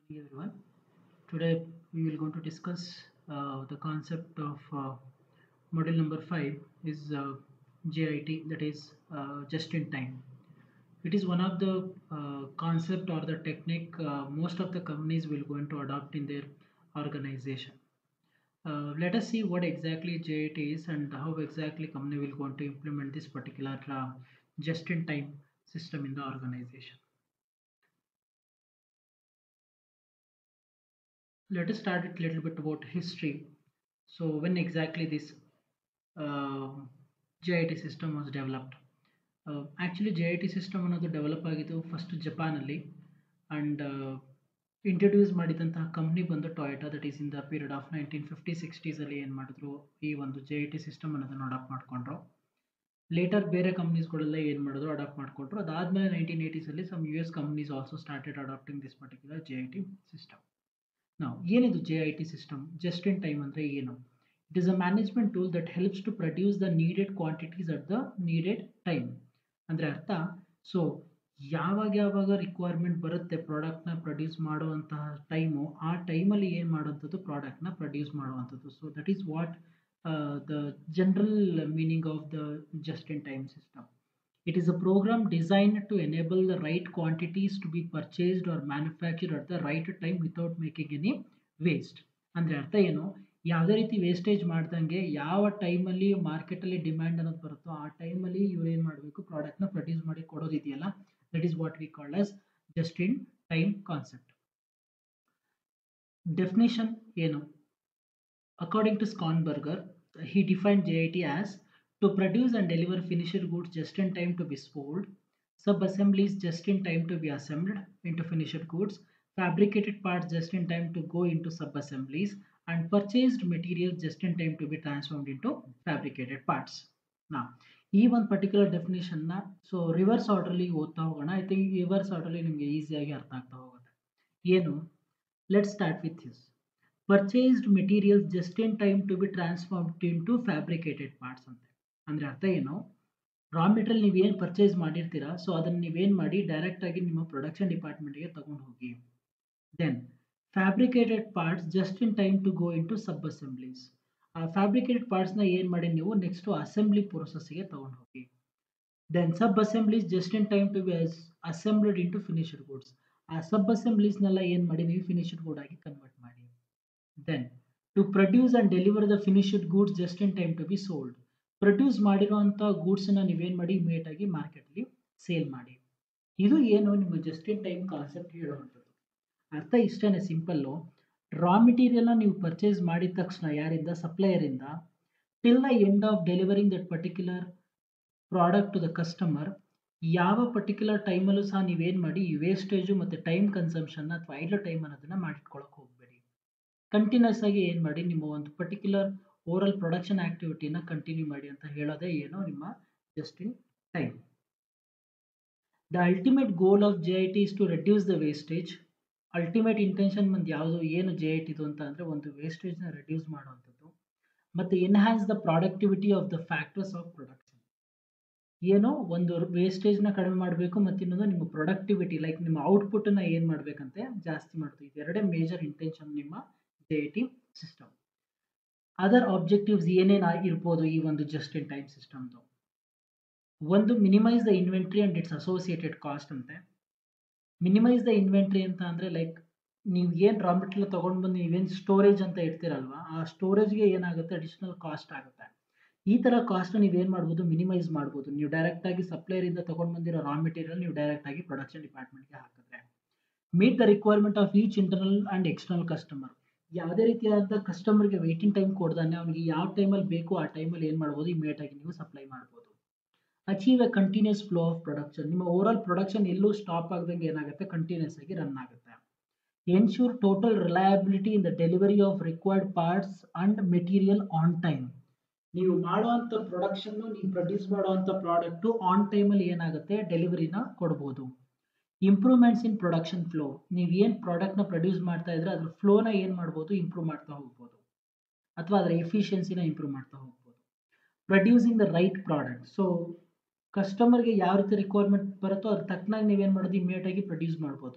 Hey everyone. Today we will going to discuss uh, the concept of uh, model number five is uh, JIT that is uh, just in time. It is one of the uh, concept or the technique uh, most of the companies will going to adopt in their organization. Uh, let us see what exactly JIT is and how exactly company will going to implement this particular uh, just in time system in the organization. let us start it a little bit about history. So when exactly this uh, JIT system was developed? Uh, actually JIT system ಅನ್ನೋದು develop ಆಗಿದ್ದು first ಜಪಾನಲ್ಲಿ and introduce ಮಾಡಿದಂತಹ company ಬಂದು Toyota that is in the period of nineteen fifty ಸಿಕ್ಸ್ಟೀಸಲ್ಲಿ ಏನು ಮಾಡಿದ್ರು ಈ ಒಂದು ಜೆ ಐ ಟಿ ಸಿಸ್ಟಮ್ ಅನ್ನೋದನ್ನು ಅಡಾಪ್ಟ್ ಮಾಡಿಕೊಂಡ್ರು ಲೇಟರ್ ಬೇರೆ ಕಂಪ್ನೀಸ್ಗಳೆಲ್ಲ ಏನು ಮಾಡಿದ್ರು ಅಡಾಪ್ಟ್ ಮಾಡಿಕೊಂಡ್ರು ಅದಾದಮೇಲೆ ನೈನ್ಟೀನ್ ಏಯ್ಟೀಸಲ್ಲಿ some U S companies also started adapting this particular J I T system ನಾವು ಏನಿದು J I T system just in time ಅಂದರೆ ಏನು it is a management tool that helps to produce the needed quantities at the needed time ಅಂದರೆ ಅರ್ಥ so ಯಾವಾಗ ಯಾವಾಗ requirement ಬರುತ್ತೆ ಪ್ರಾಡಕ್ಟ್ನ ಪ್ರೊಡ್ಯೂಸ್ ಮಾಡುವಂತಹ ಟೈಮು ಆ ಟೈಮಲ್ಲಿ ಏನು ಮಾಡುವಂಥದ್ದು ಪ್ರಾಡಕ್ಟ್ನ ಪ್ರೊಡ್ಯೂಸ್ ಮಾಡುವಂಥದ್ದು so that is what the general meaning of the just in time system It is a program designed to enable the right quantities to be purchased or manufactured at the right time without making any waste. ಅಂದರೆ ಅರ್ಥ ಏನು ಯಾವುದೇ ರೀತಿ wastage ಮಾಡ್ದಂಗೆ ಯಾವ ಟೈಮಲ್ಲಿ ಮಾರ್ಕೆಟಲ್ಲಿ demand ಅನ್ನೋದು ಬರುತ್ತೋ ಆ ಟೈಮಲ್ಲಿ ಇವ್ರು ಏನು ಮಾಡಬೇಕು ಪ್ರಾಡಕ್ಟ್ನ ಪ್ರೊಡ್ಯೂಸ್ ಮಾಡಿ ಕೊಡೋದಿದೆಯಲ್ಲ that is what we called as just in time concept definition ಏನು according to Schonberger he defined JIT as to produce and deliver finished goods just in time to be sold, sub-assemblies just in time to be assembled into finished goods, fabricated parts just in time to go into sub-assemblies, and purchased materials just in time to be transformed into fabricated parts. Now, ಈ ಒಂದು particular ಡೆಫಿನೇಷನ್ನ so reverse ಆರ್ಡರ್ಲಿ ಓದ್ತಾ ಹೋಗೋಣ I think reverse orderly ನಿಮಗೆ ಈಸಿಯಾಗಿ ಅರ್ಥ ಆಗ್ತಾ ಹೋಗುತ್ತೆ ಏನು let start with his purchased materials just in time to be transformed into fabricated parts ಅಂತ ಅಂದರೆ ಅರ್ಥ ಏನು ರಾ ಮೆಟೀರಿಯಲ್ ನೀವೇನು ಪರ್ಚೇಸ್ ಮಾಡಿರ್ತೀರಾ ಸೊ ಅದನ್ನು ನೀವೇನು ಮಾಡಿ ಡೈರೆಕ್ಟಾಗಿ ನಿಮ್ಮ ಪ್ರೊಡಕ್ಷನ್ ಡಿಪಾರ್ಟ್ಮೆಂಟ್ಗೆ ತಗೊಂಡು ಹೋಗಿ then fabricated parts just in time to go into sub assemblies ಆ ಫ್ಯಾಬ್ರಿಕೇಟೆಡ್ ಪಾರ್ಟ್ಸ್ನ ಏನು ಮಾಡಿ ನೀವು ನೆಕ್ಸ್ಟು ಅಸೆಂಬ್ಲಿ ಪ್ರೋಸೆಸ್ಗೆ ತಗೊಂಡು ಹೋಗಿ then sub assemblies just in time to B assembled into finished goods ಆ ಸಬ್ ಅಸೆಂಬ್ಲೀಸ್ನೆಲ್ಲ ಏನು ಮಾಡಿ ನೀವು ಫಿನಿಶ್ಡ್ ಗೂಡ್ ಆಗಿ ಕನ್ವರ್ಟ್ ಮಾಡಿ then to produce and deliver the finished goods just in time to be sold produce ಮಾಡಿರೋಂಥ ಗೂಡ್ಸನ್ನ ನೀವೇನು ಮಾಡಿ ಇಮಿಡಿಯೇಟಾಗಿ ಮಾರ್ಕೆಟಲ್ಲಿ ಸೇಲ್ ಮಾಡಿ ಇದು ಏನು ನಿಮ್ಮ ಜಸ್ಟ್ ಇನ್ ಟೈಮ್ ಕಾನ್ಸೆಪ್ಟ್ ಹೇಳುವಂಥದ್ದು ಅರ್ಥ ಇಷ್ಟೇ ಸಿಂಪಲ್ಲು ರಾ ಮೆಟೀರಿಯಲ್ನ ನೀವು ಪರ್ಚೇಸ್ ಮಾಡಿದ ತಕ್ಷಣ ಯಾರಿಂದ ಸಪ್ಲೈಯರಿಂದ till the end of delivering that particular product to the customer ಯಾವ ಪರ್ಟಿಕ್ಯುಲರ್ ಟೈಮಲ್ಲೂ ಸಹ ನೀವೇನು ಮಾಡಿ ವೇಸ್ಟೇಜು ಮತ್ತು ಟೈಮ್ ಕನ್ಸಂಪ್ಷನ್ನ ಅಥವಾ ಐಡ್ಲ್ ಟೈಮ್ ಅನ್ನೋದನ್ನು ಮಾಡಿಟ್ಕೊಳಕ್ಕೆ ಹೋಗಬೇಡಿ ಕಂಟಿನ್ಯೂಸ್ ಆಗಿ ಏನು ಮಾಡಿ ನಿಮ್ಮ ಒಂದು ಪರ್ಟಿಕ್ಯುಲರ್ ಓರಲ್ ಪ್ರೊಡಕ್ಷನ್ ಆಕ್ಟಿವಿಟಿನ ಕಂಟಿನ್ಯೂ ಮಾಡಿ ಅಂತ ಹೇಳೋದೇ ಏನೋ ನಿಮ್ಮ just in time the ultimate goal of J I T is to reduce the wastage ultimate intention ಬಂದು ಯಾವುದು ಏನು ಜೆ ಐ ಟಿದು ಅಂತ ಅಂದರೆ ಒಂದು ವೇಸ್ಟೇಜ್ನ ರೆಡ್ಯೂಸ್ ಮಾಡುವಂಥದ್ದು ಮತ್ತು enhance the productivity of the factors of production ಏನೋ ಒಂದು ವೇಸ್ಟೇಜ್ನ ಕಡಿಮೆ ಮಾಡಬೇಕು ಮತ್ತು ಇನ್ನೊಂದು ನಿಮ್ಮ ಪ್ರೊಡಕ್ಟಿವಿಟಿ ಲೈಕ್ ನಿಮ್ಮ ಔಟ್ಪುಟ್ಟನ್ನು ಏನು ಮಾಡಬೇಕಂತೆ ಜಾಸ್ತಿ ಮಾಡ್ತೀವಿ ಇದೆರಡೇ ಮೇಜರ್ ಇಂಟೆನ್ಷನ್ ನಿಮ್ಮ J I T system other objectives ಏನೇನು ಇರ್ಬೋದು ಈ ಒಂದು ಜಸ್ಟ್ ಇನ್ ಟೈಮ್ ಸಿಸ್ಟಮ್ದು ಒಂದು minimise the inventory and its associated cost ಅಂತೆ ಮಿನಿಮೈಸ್ ದ ಇನ್ವೆಂಟ್ರಿ ಅಂತ ಅಂದರೆ ಲೈಕ್ ನೀವು ಏನು ರಾ ಮೆಟೀರಿಯಲ್ ತೊಗೊಂಡು ಬಂದು ನೀವೇನು ಸ್ಟೋರೇಜ್ ಅಂತ ಇಡ್ತೀರಲ್ವ ಆ ಸ್ಟೋರೇಜ್ಗೆ ಏನಾಗುತ್ತೆ ಅಡಿಷ್ನಲ್ ಕಾಸ್ಟ್ ಆಗುತ್ತೆ ಈ ಥರ ಕಾಸ್ಟ್ ನೀವೇನು ಮಾಡ್ಬೋದು ಮಿನಿಮೈಸ್ ಮಾಡ್ಬೋದು ನೀವು ಡೈರೆಕ್ಟಾಗಿ ಸಪ್ಲೈಯರಿಂದ ತೊಗೊಂಡು ಬಂದಿರೋ ರಾ ಮೆಟೀರಿಯಲ್ ನೀವು ಡೈರೆಕ್ಟಾಗಿ ಪ್ರೊಡಕ್ಷನ್ ಡಿಪಾರ್ಟ್ಮೆಂಟ್ಗೆ ಹಾಕಿದ್ರೆ meet the requirement of each internal and external customer ಯಾವುದೇ ರೀತಿಯಾದ ಕಸ್ಟಮರ್ಗೆ ವೇಟಿಂಗ್ ಟೈಮ್ ಕೊಡ್ದಾನೆ ಅವನಿಗೆ ಯಾವ ಟೈಮಲ್ಲಿ ಬೇಕು ಆ ಟೈಮಲ್ಲಿ ಏನು ಮಾಡ್ಬೋದು ಇಮಿಡಿಯೇಟಾಗಿ ನೀವು ಸಪ್ಲೈ ಮಾಡ್ಬೋದು achieve a continuous flow of production ನಿಮ್ಮ ಓವರಾಲ್ ಪ್ರೊಡಕ್ಷನ್ ಎಲ್ಲೂ ಸ್ಟಾಪ್ ಆಗದಂಗೆ ಏನಾಗುತ್ತೆ ಕಂಟಿನ್ಯೂಸ್ ಆಗಿ ರನ್ ಆಗುತ್ತೆ ensure total reliability in the delivery of required parts and material on time ನೀವು ಮಾಡುವಂಥ ಪ್ರೊಡಕ್ಷನ್ನು ನೀವು ಪ್ರೊಡ್ಯೂಸ್ ಮಾಡುವಂಥ ಪ್ರಾಡಕ್ಟು ಆನ್ ಟೈಮಲ್ಲಿ ಏನಾಗುತ್ತೆ ಡೆಲಿವರಿನ ಕೊಡ್ಬೋದು ಇಂಪ್ರೂವ್ಮೆಂಟ್ಸ್ ಇನ್ ಪ್ರೊಡಕ್ಷನ್ ಫ್ಲೋ ನೀವು ಏನು ಪ್ರಾಡಕ್ಟ್ನ ಪ್ರೊಡ್ಯೂಸ್ ಮಾಡ್ತಾ ಇದ್ರೆ ಅದ್ರ ಫ್ಲೋನ ಏನು ಮಾಡ್ಬೋದು ಇಂಪ್ರೂವ್ ಮಾಡ್ತಾ ಹೋಗ್ಬೋದು ಅಥವಾ ಅದರ ಎಫಿಷಿಯನ್ಸಿನ ಇಂಪ್ರೂವ್ ಮಾಡ್ತಾ ಹೋಗ್ಬೋದು producing the right product so ಕಸ್ಟಮರ್ಗೆ ಯಾವ ರೀತಿ ರಿಕ್ವೈರ್ಮೆಂಟ್ ಬರುತ್ತೋ ಅದ್ರ ತಕ್ಕನಾಗಿ ನೀವೇನು ಮಾಡೋದು ಇಮಿಡಿಯೇಟಾಗಿ ಪ್ರೊಡ್ಯೂಸ್ ಮಾಡ್ಬೋದು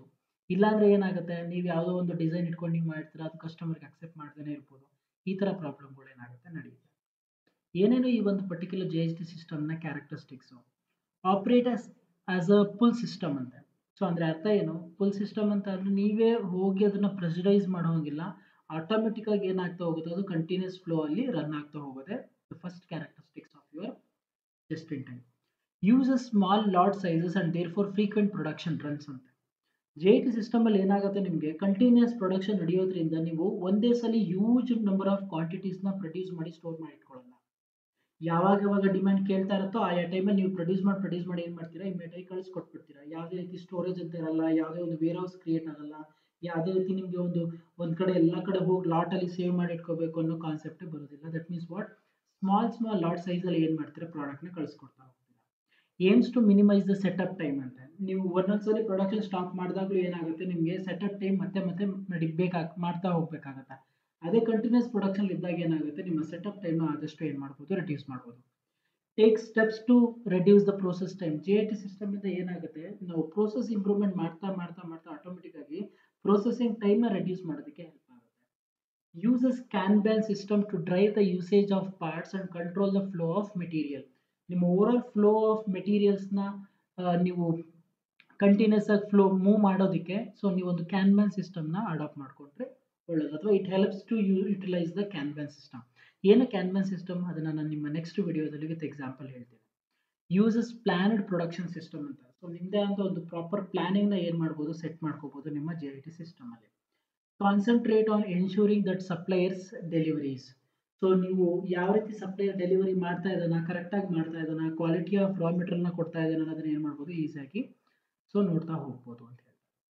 ಇಲ್ಲಾಂದರೆ ಏನಾಗುತ್ತೆ ನೀವು ಯಾವುದೋ ಒಂದು ಡಿಸೈನ್ ಇಟ್ಕೊಂಡು ನೀವು ಮಾಡ್ತೀರಾ ಅದು ಕಸ್ಟಮರ್ಗೆ ಅಕ್ಸೆಪ್ಟ್ ಮಾಡ್ದೇ ಇರ್ಬೋದು ಈ ಥರ ಪ್ರಾಬ್ಲಮ್ಗಳು ಏನಾಗುತ್ತೆ ನಡೆಯುತ್ತೆ ಏನೇನು ಈ ಒಂದು ಪರ್ಟಿಕ್ಯುಲರ್ ಜಿ ಎಸ್ ಟಿ ಸಿಸ್ಟಮ್ನ characteristics operate as as a pull system ಅಂತೆ ಸೊ ಅಂದರೆ ಅರ್ಥ ಏನು ಪುಲ್ ಸಿಸ್ಟಮ್ ಅಂತ ಅಂದರೆ ನೀವೇ ಹೋಗಿ ಅದನ್ನು ಪ್ರೆಷರೈಸ್ ಮಾಡೋಂಗಿಲ್ಲ ಆಟೋಮೆಟಿಕ್ಕಾಗಿ ಏನಾಗ್ತಾ ಹೋಗುತ್ತೆ ಅದು ಕಂಟಿನ್ಯೂಸ್ ಫ್ಲೋ ಅಲ್ಲಿ ರನ್ ಆಗ್ತಾ ಹೋಗುತ್ತೆ the first characteristics of your just in time use a small lot sizes and therefore frequent production runs ಅಂತೆ ಜೆ ಐ ಟಿ ಸಿಸ್ಟಮಲ್ಲಿ ಏನಾಗುತ್ತೆ ನಿಮಗೆ ಕಂಟಿನ್ಯೂಸ್ ಪ್ರೊಡಕ್ಷನ್ ನಡೆಯೋದ್ರಿಂದ ನೀವು ಒಂದೇ ಸಲ ಯೂಜ್ ನಂಬರ್ ಆಫ್ ಕ್ವಾಂಟಿಟೀಸ್ನ ಪ್ರೊಡ್ಯೂಸ್ ಮಾಡಿ ಸ್ಟೋರ್ ಮಾಡಿ ಇಟ್ಕೊಳ್ಳಲ್ಲ ಯಾವಾಗ ಯಾವಾಗ ಡಿಮ್ಯಾಂಡ್ ಕೇಳ್ತಾ ಇರುತ್ತೋ ಆಯಾ ಟೈಮಲ್ಲಿ ನೀವು ಪ್ರೊಡ್ಯೂಸ್ ಮಾಡಿ ಪ್ರೊಡ್ಯೂಸ್ ಮಾಡಿ ಏನು ಮಾಡ್ತೀರಾ ಇಮಿಡಿಯೇಟಾಗಿ ಕಳಿಸ್ಕೊಟ್ಬಿಡ್ತೀರಾ ಯಾವುದೇ ರೀತಿ ಸ್ಟೋರೇಜ್ ಅಂತ ಇರಲ್ಲ ಯಾವುದೇ ಒಂದು ವೇರ್ ಹೌಸ್ ಕ್ರಿಯೇಟ್ ಆಗಲ್ಲ ಯಾವುದೇ ರೀತಿ ನಿಮಗೆ ಒಂದು ಒಂದು ಕಡೆ ಎಲ್ಲ ಕಡೆ ಹೋಗಿ ಲಾಟಲ್ಲಿ ಸೇವ್ ಮಾಡಿ ಇಟ್ಕೋಬೇಕು ಅನ್ನೋ ಕಾನ್ಸೆಪ್ಟೇ ಬರೋದಿಲ್ಲ that means what small small lot ಸೈಜಲ್ಲಿ ಏನು ಮಾಡ್ತೀರಾ ಪ್ರಾಡಕ್ಟ್ನ ಕಳಿಸ್ಕೊಡ್ತಾ ಹೋಗ್ತೀರಾ aims to minimise the setup time ಅಂತ ನೀವು ಒಂದೊಂದ್ಸಲಿ ಪ್ರೊಡಕ್ಷನ್ ಸ್ಟಾಪ್ ಮಾಡಿದಾಗಲೂ ಏನಾಗುತ್ತೆ ನಿಮಗೆ ಸೆಟಪ್ ಟೈಮ್ ಮತ್ತೆ ಮತ್ತೆ ನಡಿಬೇಕಾಗ ಮಾಡ್ತಾ ಹೋಗ್ಬೇಕಾಗತ್ತೆ ಅದೇ ಕಂಟಿನ್ಯೂಸ್ ಪ್ರೊಡಕ್ಷನ್ ಇದ್ದಾಗ ಏನಾಗುತ್ತೆ ನಿಮ್ಮ ಸೆಟಪ್ ಟೈಮ್ನ ಆದಷ್ಟು ಏನು ಮಾಡ್ಬೋದು ರೆಡ್ಯೂಸ್ ಮಾಡ್ಬೋದು take steps to reduce the process time G I T ಸಿಸ್ಟಮಿಂದ ಏನಾಗುತ್ತೆ ನಾವು ಪ್ರೋಸೆಸ್ ಇಂಪ್ರೂವ್ಮೆಂಟ್ ಮಾಡ್ತಾ ಮಾಡ್ತಾ ಮಾಡ್ತಾ ಆಟೋಮೆಟಿಕ್ ಆಗಿ ಪ್ರೊಸೆಸಿಂಗ್ ಟೈಮ್ನ ರೆಡ್ಯೂಸ್ ಮಾಡೋದಕ್ಕೆ ಹೆಲ್ಪ್ ಆಗುತ್ತೆ uses kanban system to drive the usage of parts and control the flow of material ನಿಮ್ಮ ಓವರಾಲ್ ಫ್ಲೋ ಆಫ್ ಮೆಟೀರಿಯಲ್ಸ್ನ ನೀವು ಕಂಟಿನ್ಯೂಸ್ ಆಗಿ ಫ್ಲೋ ಮೂವ್ ಮಾಡೋದಕ್ಕೆ ಸೊ ನೀವೊಂದು ಕ್ಯಾನ್ಬ್ಯಾನ್ ಸಿಸ್ಟಮ್ನ ಅಡಾಪ್ಟ್ ಮಾಡಿಕೊಂಡ್ರೆ ಒಳ್ಳೆಯದು ಅಥವಾ it helps to you utilise the kanban system ಏನು ಕ್ಯಾನ್ಬ್ಯಾನ್ ಸಿಸ್ಟಮ್ ಅದನ್ನು ನಾನು ನಿಮ್ಮ ನೆಕ್ಸ್ಟ್ ವಿಡಿಯೋದಲ್ಲಿ ವಿತ್ ಎಕ್ಸಾಂಪಲ್ ಹೇಳ್ತೀನಿ ಯೂಸಸ್ ಪ್ಲಾನ್ಡ್ ಪ್ರೊಡಕ್ಷನ್ ಸಿಸ್ಟಮ್ ಅಂತ ಸೊ ನಿಮ್ಮದೇ ಅಂತ ಒಂದು ಪ್ರಾಪರ್ ಪ್ಲಾನಿಂಗ್ನ ಏನು ಮಾಡ್ಬೋದು ಸೆಟ್ ಮಾಡ್ಕೋಬೋದು ನಿಮ್ಮ ಜೆ ಐ ಟಿ ಸಿಸ್ಟಮಲ್ಲಿ concentrate on ensuring that suppliers deliveries so ನೀವು ಯಾವ ರೀತಿ ಸಪ್ಲೈಯರ್ ಡೆಲಿವರಿ ಮಾಡ್ತಾ ಇದ್ದಾನ ಕರೆಕ್ಟಾಗಿ ಮಾಡ್ತಾ ಇದ್ದಾನ ಕ್ವಾಲಿಟಿ ಆಫ್ ರಾ ಮೆಟೀರಿಯಲ್ನ ಕೊಡ್ತಾ ಇದ್ದಾನ ಅನ್ನೋದನ್ನ ಏನು ಮಾಡ್ಬೋದು ಈಸಿಯಾಗಿ ಸೊ ನೋಡ್ತಾ ಹೋಗ್ಬೋದು ಅಂತ ಹೇಳಿ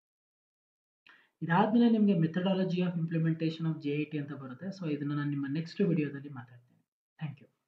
ಇದಾದಮೇಲೆ ನಿಮಗೆ methodology of implementation of J I T ಅಂತ ಬರುತ್ತೆ ಸೊ ಇದನ್ನು ನಾನು ನಿಮ್ಮ ನೆಕ್ಸ್ಟ್ ವಿಡಿಯೋದಲ್ಲಿ ಮಾತಾಡ್ತೀನಿ ಥ್ಯಾಂಕ್ ಯು